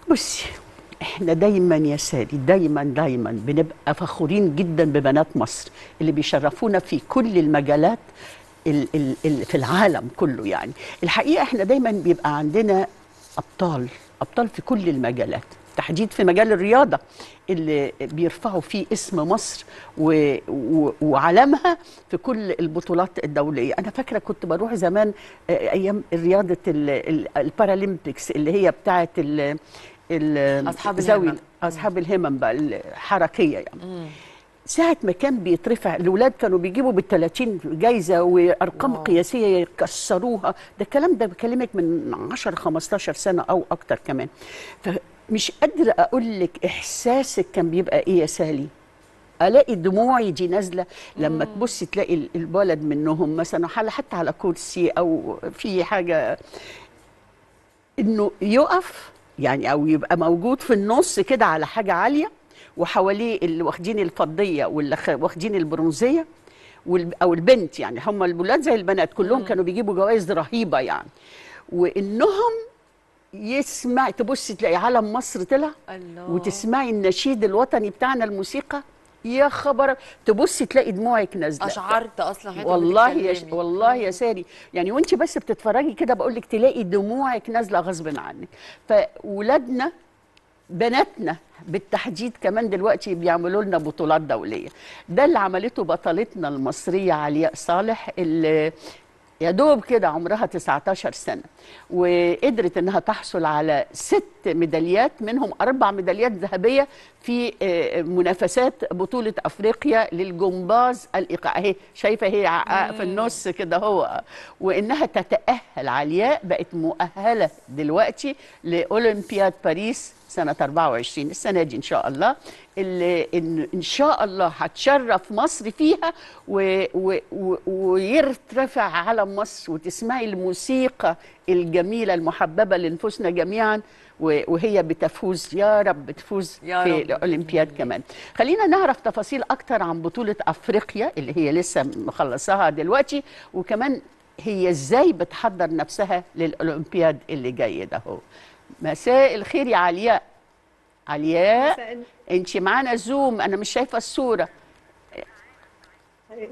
بصي احنا دايما يا ساري دايما دايما بنبقى فخورين جدا ببنات مصر اللي بيشرفونا في كل المجالات ال ال ال في العالم كله يعني الحقيقه احنا دايما بيبقى عندنا ابطال ابطال في كل المجالات تحديد في مجال الرياضه اللي بيرفعوا فيه اسم مصر و و وعلمها في كل البطولات الدوليه انا فاكره كنت بروح زمان آه، ايام رياضه ال- ال- البارالمبيكس اللي هي بتاعه ال ال- أصحاب ذوي- الهمم. اصحاب الهمم بقى الحركيه يعني ساعة ما كان بيترفع الأولاد كانوا بيجيبوا بال 30 جايزة وأرقام واو. قياسية يكسروها ده الكلام ده بكلمك من 10 15 سنة أو أكتر كمان فمش قادرة أقول لك إحساسك كان بيبقى إيه يا سالي الاقي دموعي دي نازله لما تبصي تلاقي ال- الولد منهم مثلا حل- حتى على كرسي او في حاجه انه يقف يعني او يبقى موجود في النص كده على حاجه عاليه وحواليه اللي واخدين الفضيه واللي خ- واخدين البرونزيه وال- او البنت يعني هم الولاد زي البنات كلهم كانوا بيجيبوا جوائز رهيبه يعني وانهم يسمع تبصي تلاقي علم مصر طلع الله. وتسمعي النشيد الوطني بتاعنا الموسيقى يا خبر تبصي تلاقي دموعك نازله اشعرت اصلا حضرتك والله يا ش... بتتكلمي. والله يا ساري يعني وانت بس بتتفرجي كده بقول لك تلاقي دموعك نازله غصب عنك فولادنا بناتنا بالتحديد كمان دلوقتي بيعملوا لنا بطولات دوليه ده اللي عملته بطلتنا المصريه علياء صالح اللي يا دوب كده عمرها 19 سنه وقدرت انها تحصل على ست ميداليات منهم اربع ميداليات ذهبيه في آه، منافسات بطوله افريقيا للجمباز الايقاعي اهي شايفه هي ع- في النص كده هو وانها تتاهل علياء بقت مؤهله دلوقتي لاولمبياد باريس سنه 24 السنه دي ان شاء الله اللي ان, إن شاء الله هتشرف مصر فيها و و و ويرتفع علم مصر وتسمعي الموسيقى الجميله المحببه لنفوسنا جميعا و- وهي بتفوز يا رب تفوز يا في رب. الاولمبياد كمان خلينا نعرف تفاصيل اكتر عن بطوله افريقيا اللي هي لسه مخلصاها دلوقتي وكمان هي ازاي بتحضر نفسها للاولمبياد اللي جاي ده هو مساء الخير يا علياء علياء مساء انت معانا زوم انا مش شايفه الصوره الخير.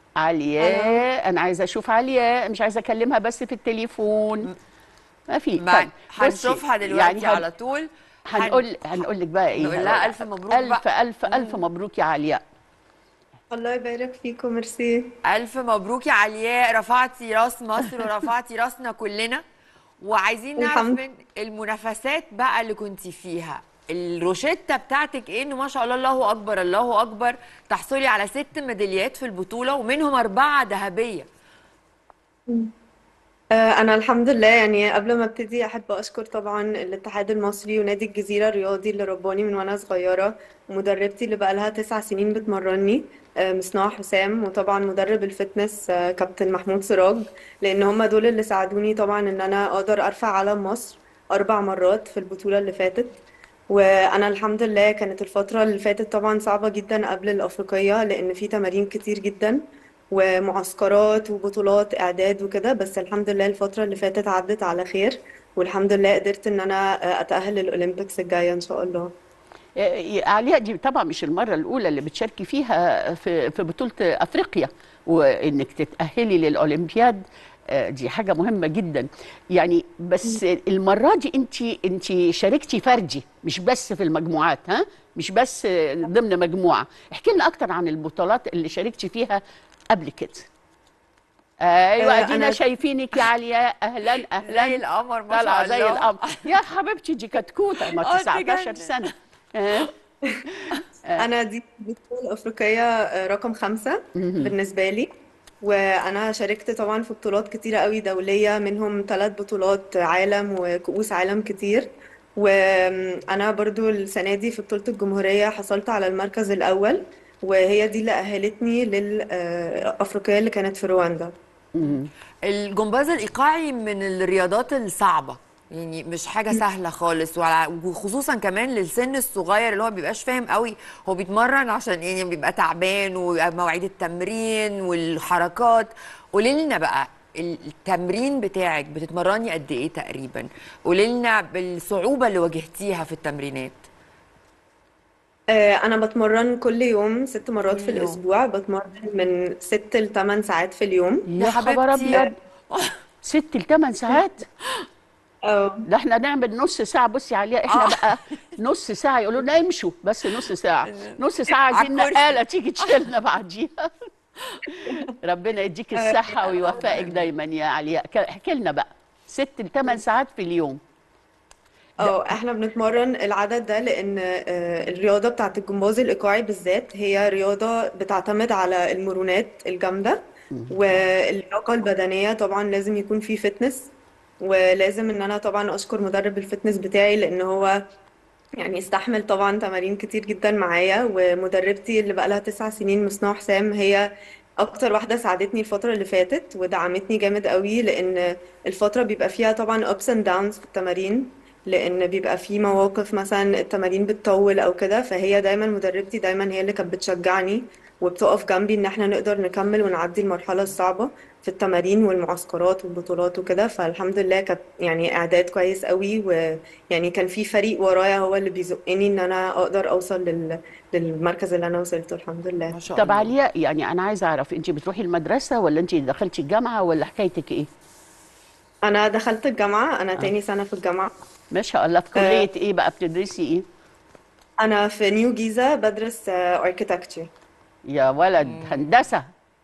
علياء انا عايزه اشوف علياء مش عايزه اكلمها بس في التليفون ما في ما طيب، بصي، هنشوفها دلوقتي يعني هن- على طول هنقول هنقول لك بقى ايه نقول لها ألف مبروك الف بقى. الف الف مبروك يا علياء الله يبارك فيكم ميرسي ألف مبروك يا علياء رفعتي راس مصر ورفعتي راسنا كلنا وعايزين نعرف الحمد. من المنافسات بقى اللي كنتي فيها الروشتة بتاعتك ايه انه ما شاء الله الله اكبر الله اكبر تحصلي على ست ميداليات في البطولة ومنهم أربعة ذهبية آه، أنا الحمد لله يعني قبل ما ابتدي أحب أشكر طبعا الاتحاد المصري ونادي الجزيرة الرياضي اللي رباني من وأنا صغيرة ومدربتي اللي بقالها تسع سنين بتمرني آه، مصنوع حسام وطبعا مدرب الفتنس آه، كابتن محمود سراج لأن هم دول اللي ساعدوني طبعا إن أنا أقدر أرفع علم مصر أربع مرات في البطولة اللي فاتت وانا الحمد لله كانت الفتره اللي فاتت طبعا صعبه جدا قبل الافريقيه لان في تمارين كتير جدا ومعسكرات وبطولات اعداد وكده بس الحمد لله الفتره اللي فاتت عدت على خير والحمد لله قدرت ان انا اتاهل للاولمبيكس الجايه ان شاء الله آه، علياء دي طبعا مش المره الاولى اللي بتشاركي فيها في في بطوله افريقيا وانك تتاهلي للاولمبياد آه، دي حاجه مهمه جدا يعني بس المره دي انت انت شاركتي فردي مش بس في المجموعات ها مش بس ضمن مجموعه احكي لنا اكتر عن البطولات اللي شاركتي فيها قبل كده ايوه آه، ادينا أنا- شايفينك يا علياء اهلا اهلا زي القمر ما طالعه شاء زي الله القمر يا حبيبتي دي كتكوته ما آه، 19 تجنن. سنه آه. انا دي البطوله الافريقيه آه، رقم خمسة بالنسبه لي وانا شاركت طبعا في بطولات كتيره قوي دوليه منهم ثلاث بطولات عالم وكؤوس عالم كتير وانا برضو السنه دي في بطوله الجمهوريه حصلت على المركز الاول وهي دي اللي اهلتني للافريقيه اللي كانت في رواندا الجمباز الإيقاعي من الرياضات الصعبة يعني مش حاجة سهلة خالص وع- وخصوصا كمان للسن الصغير اللي هو بيبقاش فاهم قوي هو بيتمرن عشان يعني بيبقى تعبان ومواعيد التمرين والحركات قولي لنا بقى التمرين بتاعك بتتمرني قد ايه تقريبا قولي لنا بالصعوبه اللي واجهتيها في التمرينات آه، أنا بتمرن كل يوم ست مرات في كل يوم. الأسبوع بتمرن من ست لثمان ساعات في اليوم يا خبر حبيبتي. ابيض ست لثمان ساعات اه ده احنا نعمل نص ساعة بصي عليها احنا آه. بقى نص ساعة يقولوا لنا امشوا بس نص ساعة نص ساعة عايزين عالكرسي. نقالة تيجي تشيلنا بعديها ربنا يديك الصحة ويوفقك دايما يا علياء ك- احكي لنا بقى ست لثمان ساعات في اليوم اه احنا بنتمرن العدد ده لان آه، الرياضه بتاعت الجمباز الايقاعي بالذات هي رياضه بتعتمد على المرونات الجامده واللياقه البدنيه طبعا لازم يكون في فتنس ولازم ان انا طبعا اشكر مدرب الفتنس بتاعي لان هو يعني استحمل طبعا تمارين كتير جدا معايا ومدربتي اللي بقالها تسع سنين مصنوع حسام هي اكتر واحده ساعدتني الفتره اللي فاتت ودعمتني جامد قوي لان الفتره بيبقى فيها طبعا ups and downs في التمارين لان بيبقى في مواقف مثلا التمارين بتطول او كده فهي دايما مدربتي دايما هي اللي كانت بتشجعني وبتقف جنبي ان احنا نقدر نكمل ونعدي المرحله الصعبه في التمارين والمعسكرات والبطولات وكده فالحمد لله كانت يعني اعداد كويس قوي ويعني كان في فريق ورايا هو اللي بيزقني ان انا اقدر اوصل لل... للمركز اللي انا وصلته الحمد لله ما شاء طب الله علياء يعني انا عايزة اعرف انت بتروحي المدرسة ولا انت دخلتي الجامعة ولا حكايتك ايه انا دخلت الجامعه انا تاني سنه في الجامعه ما شاء الله في كلية ايه بقى بتدرسي ايه انا في نيو جيزه بدرس اركيتكتشر يا ولد هندسة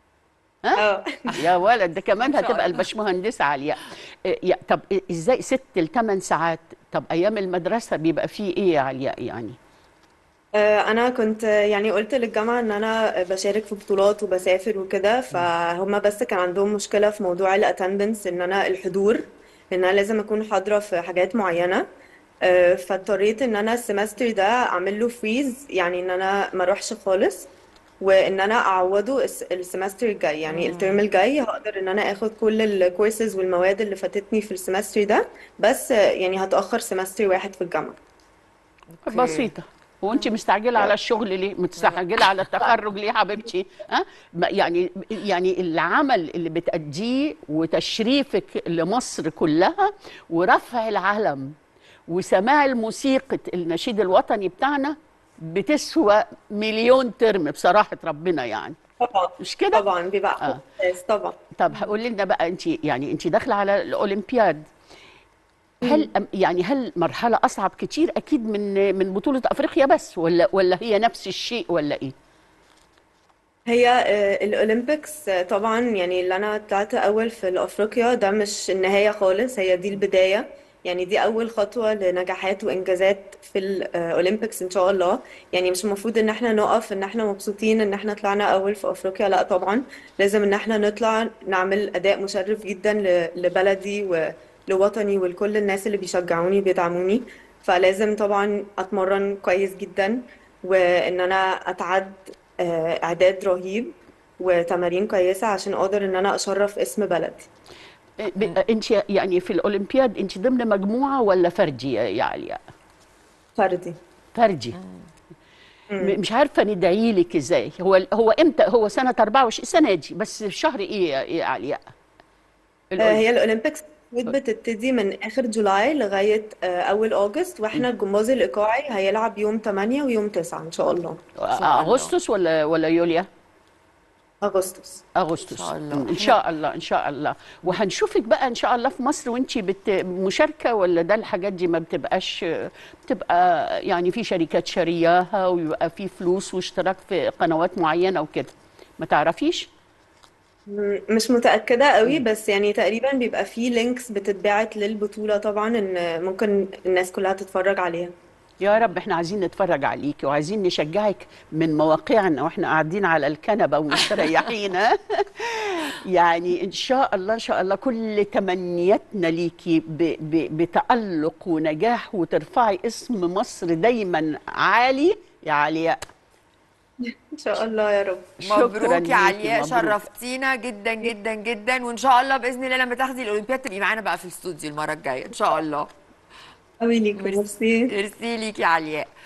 اه يا ولد ده كمان ما شاء هتبقى الله. الباشمهندسة علياء إيه، يا- طب إيه- ازاي ست لثمان ساعات طب ايام المدرسة بيبقى فيه ايه يا علياء يعني آه، انا كنت يعني قلت للجامعه ان انا بشارك في بطولات وبسافر وكده فهم بس كان عندهم مشكله في موضوع الاتندنس ان انا الحضور ان انا لازم اكون حاضره في حاجات معينه آه، فاضطريت ان انا السمستر ده اعمل له فريز يعني ان انا ما اروحش خالص وان انا اعوضه الس- السمستر الجاي يعني الترم الجاي هقدر ان انا اخد كل الكورسز والمواد اللي فاتتني في السمستر ده بس آه، يعني هتاخر سمستر واحد في الجامعه أوكي. بسيطة هو انت مستعجلة على الشغل ليه؟ مستعجلة على التخرج ليه حبيبتي؟ ها؟ ما- يعني يعني العمل اللي بتأديه وتشريفك لمصر كلها ورفع العلم وسماع الموسيقى النشيد الوطني بتاعنا بتسوى مليون ترم بصراحة ربنا يعني طبعا مش كده؟ طبعا بيبقى آه. احساس طبعا طب هقول لنا بقى انت يعني انت داخله على الاولمبياد هل أم- يعني هل مرحله اصعب كتير اكيد من من بطوله افريقيا بس ولا ولا هي نفس الشيء ولا ايه هي آه، الأولمبيكس آه، طبعا يعني اللي أنا طلعت أول في الأفريقيا ده مش النهاية خالص هي دي البداية يعني دي أول خطوة لنجاحات وإنجازات في الأولمبيكس إن شاء الله يعني مش المفروض إن احنا نقف إن احنا مبسوطين إن احنا طلعنا أول في أفريقيا لا طبعا لازم إن احنا نطلع نعمل أداء مشرف جدا ل- لبلدي ولوطني ولكل الناس اللي بيشجعوني بيدعموني فلازم طبعا أتمرن كويس جدا وإن أنا أتعد آه، اعداد رهيب وتمارين كويسه عشان اقدر ان انا اشرف اسم بلدي انت يعني في الاولمبياد انت ضمن مجموعه ولا فردي يا يا علياء فردي فردي م- مش عارفه ندعي لك ازاي هو هو امتى هو سنه 24 السنه دي بس شهر ايه يا يا علياء آه، الأولمبياد. هي الاولمبيكس بتبتدي من اخر جولاي لغايه آه، اول اغسطس واحنا الجمباز الايقاعي هيلعب يوم 8 ويوم 9 ان شاء الله اغسطس ولا ولا يوليا اغسطس اغسطس إن شاء الله. ان شاء الله ان شاء الله وهنشوفك بقى ان شاء الله في مصر وانت بت... مشاركه ولا ده الحاجات دي ما بتبقاش بتبقى يعني في شركات شارياها ويبقى في فلوس واشتراك في قنوات معينه وكده ما تعرفيش م- مش متاكده قوي بس يعني تقريبا بيبقى في لينكس بتتبعت للبطوله طبعا ان ممكن الناس كلها تتفرج عليها يا رب احنا عايزين نتفرج عليكي وعايزين نشجعك من مواقعنا واحنا قاعدين على الكنبه ومستريحين ها؟ يعني ان شاء الله ان شاء الله كل تمنياتنا ليكي ب ب بتألق ونجاح وترفعي اسم مصر دايما عالي يا علياء ان شاء الله يا رب شكراً مبروك يا ليكي، علياء مبروك. شرفتينا جدا جدا جدا وان شاء الله باذن الله لما تاخدي الاولمبياد تبقي معانا بقى في الاستوديو المره الجايه ان شاء الله قوي ليك ميرسي. ميرسي ميرسي ليكي يا علياء